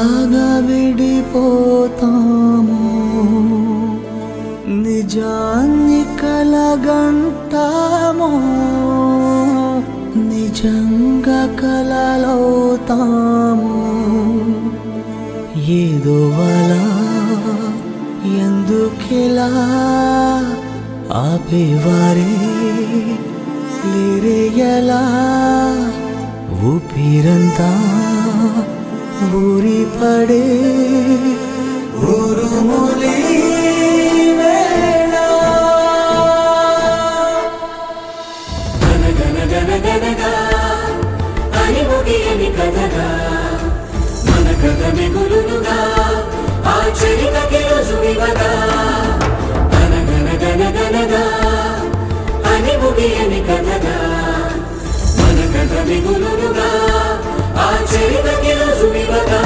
ఎలాగా విడిపోతాము నిజాన్ని కలగంటామో నిజంగా కలలవుతాము ఏదో అలా ఎందుకిలా ఆపేవారే లేరే ఎలా ఊపిరంతా ఊరి పడే ఊరుములి వేళ గనగనగనగనగా అని ముగియని కథగా మన కథ మిగులునుగా ఆ చరితకి రుజువివగా గనగనగనగనగా అని ముగియని కథగా మన కథ మిగులునుగా ఆ చరితకి రుజువివగా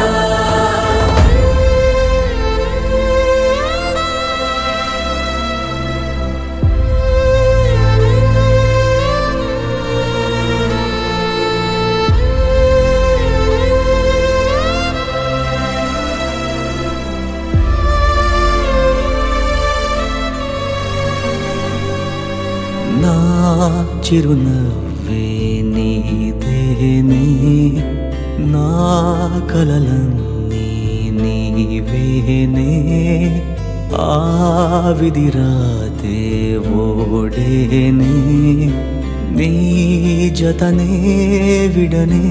నా చిరునవ్వే నీదేనే నా కలలన్నీ నీవేనే ఆ విధిరాతే ఓడేనే నీ జతనే విడనే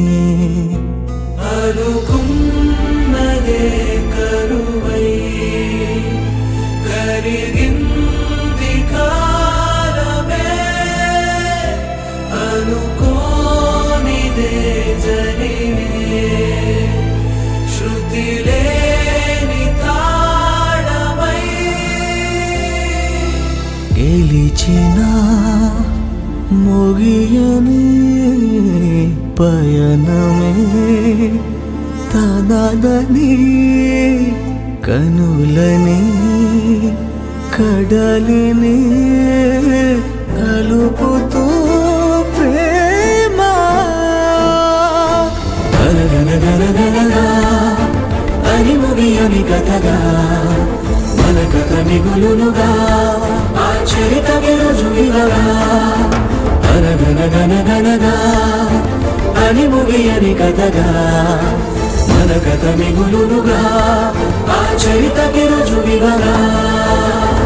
అనుకున్నదే కరువై కరిగింది కాలమే అనుకోనిదే జరిగే శృతి లేని తాళమై గెలిచిన ముగియని పయనమే తనదని కనులని కడలిని కలుపుతూ ప్రేమ గనగనగనగనగా అని ముగియని కథగా మన కథ మిగులునుగా ఆ చరితకి రుజువివగా అనగనగనగనగా అని ముగియని కథగా మన కథ మిగులునుగా ఆ చరితకి రుజువివగా